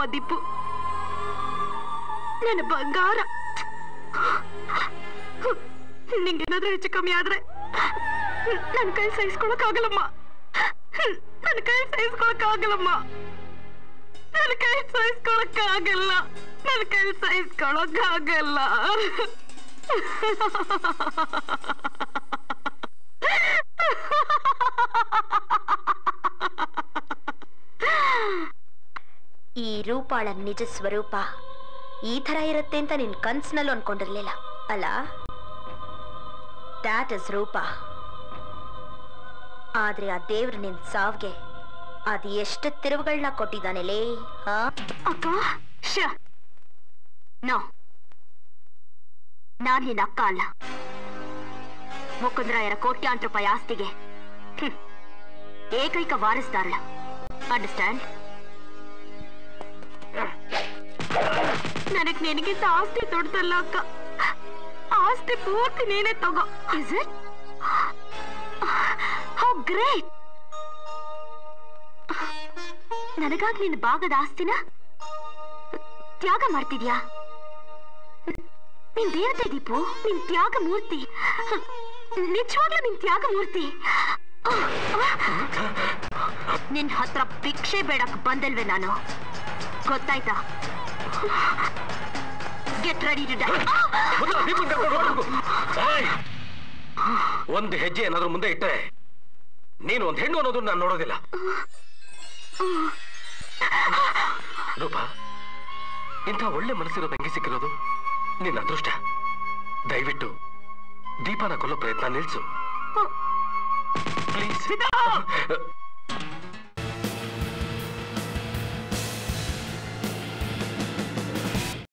ಕಣಮ್ಮ ದೀಪು ನನ್ನ ಬಂಗಾರ ನಿಂಗೇನಾದ್ರೂ ಹೆಚ್ಚು ಕಮ್ಮಿ ಆದ್ರೆ ನನ್ನ ಕೈ ಸಹಿಸ್ಕೊಳಕ್ಕಾಗಲ್ಲಮ್ಮ ನನ್ನ ಕೈ ಸಹಿಸ್ಕೊಳಕ್ಕಾಗಲ್ಲಮ್ಮ ನನ್ನ ಕೈ ಸಹಿಸ್ಕೊಳಕ್ಕಾಗಲ್ಲ ನನ್ನ ಕೈ ಸಹಿಸ್ಕೊಳಕ್ಕಾಗಲ್ಲ ಈ ರೂಪಾಳ ನಿಜ ಸ್ವರೂಪ ಈ ಥರ ಇರುತ್ತೆ ಅಂತ ನಿನ್ ಕನ್ಸ್ನಲ್ಲೂ ಅನ್ಕೊಂಡಿರ್ಲಿಲ್ಲ ಅಲ್ಲ ದ್ಯಾಟ್ ಇಸ್ ರೂಪ ಆದ್ರೆ ಆ ದೇವ್ರು ನಿನ್ ಸಾವ್ಗೆ ಅದ್ ಎಷ್ಟು ತಿರುವುಗಳನ್ನ ಕೊಟ್ಟಿದ್ದಾನೆಲೇ ಹಾ ಅಕ್ಕ ಶ ನೋ ನಾನ್ ನಿನ್ನ ಅಕ್ಕ ಅಲ್ಲ ಮುಕುಂದ್ರಾಯರ ಕೋಟ್ಯಾಂತರ ರೂಪಾಯಿ ಆಸ್ತಿಗೆ ಹ್ಮ್, ಏಕೈಕ ವಾರಸ್ದಾರಳ ಅಂಡರ್ಸ್ಟ್ಯಾಂಡ್ ನನಗ್ ನಿನಗಿಂತ ಆಸ್ತಿ ದೊಡ್ಡದಲ್ಲ ಅಕ್ಕ ಆಸ್ತಿ ಪೂರ್ತಿ ನೀನೇ ತಗೋ ಇಸ್ ಇಟ್ ಹೌ ಗ್ರೇಟ್ ನನಗಾಗಿ ನಿನ್ನ ಭಾಗದ ಆಸ್ತಿನ ತ್ಯಾಗ ಮಾಡ್ತಿದ್ಯಾ ನಿನ್ ದೇವತೆ ದೀಪು ನಿನ್ ತ್ಯಾಗ ಮೂರ್ತಿ ನಿಜವಾಗ್ಲೂ ನಿನ್ ತ್ಯಾಗ ಮೂರ್ತಿ ನಿನ್ ಹತ್ರ ಭಿಕ್ಷೆ ಬೇಡಕ್ ಬಂದಲ್ವೇ ನಾನು ಗೊತ್ತಾಯ್ತಾ ಗೆಟ್ ರೆಡಿ ಟು ಮೊದಲು ದೀಪನ್ ಕರ್ಕೊಂಡು ಹೋಗ್ಬೇಕು. ಏಯ್! ಒಂದು ಹೆಜ್ಜೆ ಏನಾದ್ರೂ ಮುಂದೆ ಇಟ್ಟರೆ ನೀನು ಒಂದು ಹೆಣ್ಣು ಅನ್ನೋದು ನಾನು ನೋಡೋದಿಲ್ಲ ರೂಪ ಇಂಥ ಒಳ್ಳೆ ಮನಸ್ಸಿರೋ ತಂಗಿ ಸಿಕ್ಕಿರೋದು ನಿನ್ನ ಅದೃಷ್ಟ ದಯವಿಟ್ಟು ದೀಪನ ಕೊಲ್ಲೋ ಪ್ರಯತ್ನ ನಿಲ್ಸು ಪ್ಲೀಸ್